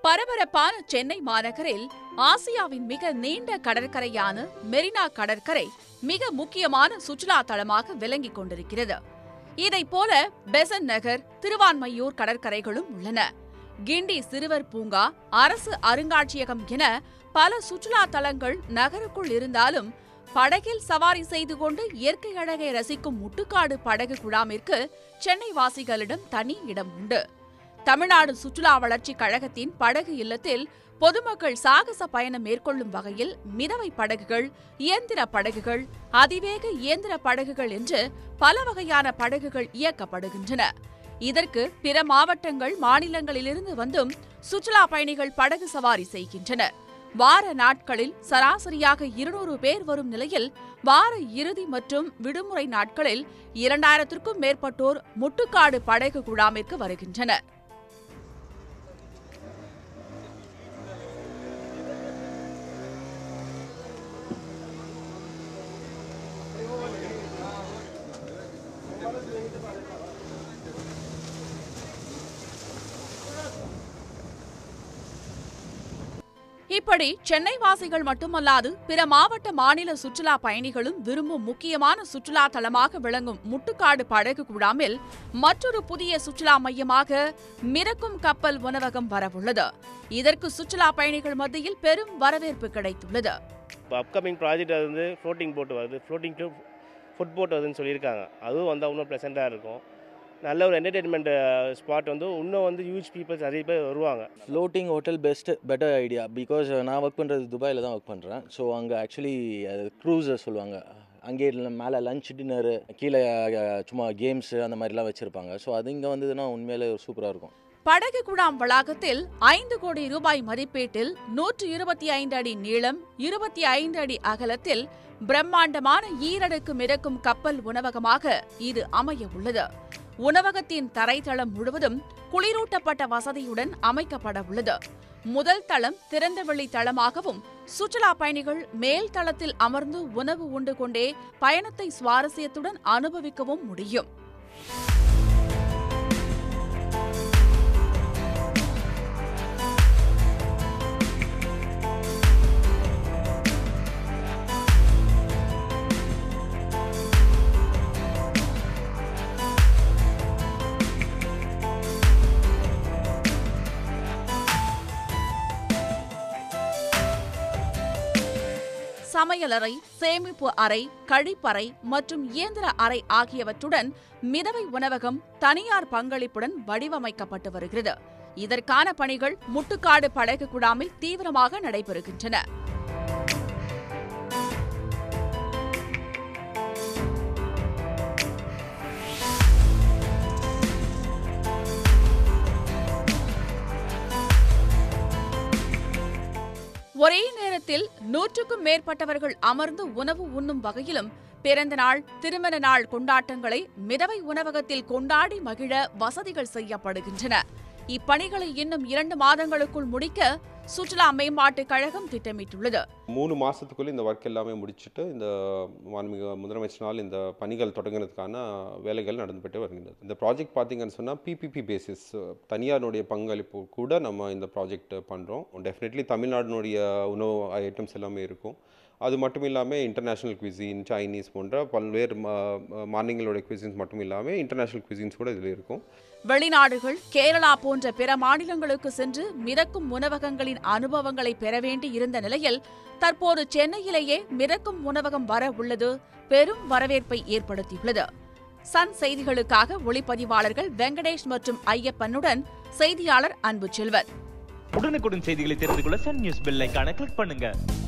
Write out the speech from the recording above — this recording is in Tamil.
பரபரப்பான சென்னை மாநகரில் ஆசியாவின் மிக நீண்ட கடற்கரையான மெரினா கடற்கரை மிக முக்கியமான சுற்றுலா தலமாக விளங்கிக் கொண்டிருக்கிறது இதைப் போல பெசன்ட் நகர் திருவான்மையூர் கடற்கரைகளும் உள்ளன கிண்டி சிறுவர் பூங்கா அரசு அருங்காட்சியகம் என பல சுற்றுலா தலங்கள் நகருக்குள் இருந்தாலும் படகில் சவாரி செய்து கொண்டு இயற்கை அழகை ரசிக்கும் முட்டுக்காடு படகு குழாமிற்கு சென்னை வாசிகளிடம் தனி இடம் உண்டு தமிழ்நாடு சுற்றுலா வளர்ச்சிக் கழகத்தின் படகு இல்லத்தில் பொதுமக்கள் சாகச பயணம் மேற்கொள்ளும் வகையில் மிதவை படகுகள் இயந்திர படகுகள் அதிவேக இயந்திர படகுகள் என்று பல வகையான படகுகள் இயக்கப்படுகின்றன இதற்கு பிற மாவட்டங்கள் மாநிலங்களிலிருந்து வந்தும் சுற்றுலா பயணிகள் படகு சவாரி செய்கின்றனர் வார நாட்களில் சராசரியாக இருநூறு பேர் வரும் நிலையில் வார இறுதி மற்றும் விடுமுறை நாட்களில் இரண்டாயிரத்திற்கும் மேற்பட்டோர் முட்டுக்காடு படகு குழாமிற்கு வருகின்றனர் இப்படி சென்னை வாசிகள் மட்டுமல்லாது பிற மாவட்ட மாநில சுற்றுலா பயணிகளும் விரும்பும் முக்கியமான சுற்றுலா தலமாக விளங்கும் முட்டுக்காடு படகு குழாமில் மற்றொரு புதிய சுற்றுலா மையமாக மிதக்கும் கப்பல் உணவகம் வரவுள்ளது இதற்கு சுற்றுலா பயணிகள் மத்தியில் பெரும் வரவேற்பு கிடைத்துள்ளது இப்போ அப்கமிங் ப்ராஜெக்ட் வந்து ஃப்ளோட்டிங் போட் வருது ஃப்ளோட்டிங் டு ஃபுட் போட் வருதுன்னு சொல்லியிருக்காங்க அதுவும் வந்தால் இன்னும் ப்ளசண்ட்டாக இருக்கும் நல்ல ஒரு என்டர்டெயின்மெண்ட் ஸ்பாட் வந்து இன்னும் வந்து ஹியூஜ் பீப்புள்ஸ் நிறைய பேர் வருவாங்க floating hotel best better idea because நான் ஒர்க் பண்ணுறது துபாயில் தான் ஒர்க் பண்ணுறேன் ஸோ அங்கே ஆக்சுவலி க்ரூஸர் சொல்லுவாங்க அங்கே மேலே லஞ்ச் டின்னரு கீழே அஹ், சும்மா கேம்ஸு அந்த மாதிரிலாம் வச்சுருப்பாங்க ஸோ அது இங்கே வந்ததுன்னா உண்மையிலே சூப்பராக இருக்கும் படகு குழாம் வளாகத்தில் ஐந்து கோடி ரூபாய் மதிப்பீட்டில் நூற்று இருபத்தி ஐந்து அடி நீளம் இருபத்தி ஐந்து அடி அகலத்தில் பிரம்மாண்டமான ஈரடுக்கு மிதக்கும் கப்பல் உணவகமாக இது அமைய உள்ளது உணவகத்தின் தரைத்தளம் முழுவதும் குளிரூட்டப்பட்ட வசதியுடன் அமைக்கப்பட உள்ளது முதல் தளம் திறந்தவெளி தளமாகவும் சுற்றுலா பயணிகள் மேல் தளத்தில் அமர்ந்து உணவு உண்டு கொண்டே பயணத்தை சுவாரஸ்யத்துடன் அனுபவிக்கவும் முடியும் சமையலறை சேமிப்பு அறை கழிப்பறை மற்றும் இயந்திர அறை ஆகியவற்றுடன் மிதவை உணவகம் தனியார் பங்களிப்புடன் வடிவமைக்கப்பட்டு வருகிறது இதற்கான பணிகள் முட்டுக்காடு படகு குழாமில் தீவிரமாக நடைபெறுகின்றன ஒரே நேரத்தில் நூற்றுக்கும் மேற்பட்டவர்கள் அமர்ந்து உணவு உண்ணும் வகையிலும் பிறந்த நாள் திருமண நாள் கொண்டாட்டங்களை மிதவை உணவகத்தில் கொண்டாடி மகிழ வசதிகள் செய்யப்படுகின்றன இப்பணிகளை இன்னும் இரண்டு மாதங்களுக்குள் முடிக்க சுற்றுலா மேம்பாட்டுக் கழகம் திட்டமிட்டுள்ளது மூணு மாதத்துக்குள்ளே இந்த ஒர்க் எல்லாமே முடிச்சுட்டு இந்த மாண்புமிகு முதலமைச்சரால் இந்த பணிகள் தொடங்குறதுக்கான வேலைகள் நடந்துபட்டு வருகின்றது இந்த ப்ராஜெக்ட் பார்த்தீங்கன்னு சொன்னால் பிபிபி பேசிஸ் தனியாருடைய பங்களிப்பு கூட நம்ம இந்த ப்ராஜெக்ட் பண்ணுறோம் டெஃபினெட்லி தமிழ்நாடுனுடைய உணவு ஐட்டம்ஸ் எல்லாமே இருக்கும் அது மட்டும் இல்லாமல் இன்டர்நேஷ்னல் cuisine சைனீஸ் போன்ற பல்வேறு மா- மாநிலங்களுடைய cuisines மட்டும் இல்லாமல் இன்டர்நேஷ்னல் cuisines கூட இதில் இருக்கும் வெளிநாடுகள் கேரளா போன்ற பிற மாநிலங்களுக்கு சென்று மிதக்கும் உணவகங்களின் அனுபவங்களை பெற வேண்டி இருந்த நிலையில் தற்போது சென்னையிலேயே மிதக்கும் உணவகம் வர உள்ளது பெரும் வரவேற்பை ஏற்படுத்தியுள்ளது சன் செய்திகளுக்காக ஒளிப்பதிவாளர்கள் வெங்கடேஷ் மற்றும் ஐயப்பனுடன் செய்தியாளர் அன்பு செல்வன் உடனுக்குடன் செய்திகளை தெரிந்து கொள்ள சன் நியூஸ் பெல் ஐகானை கிளிக் பண்ணுங்க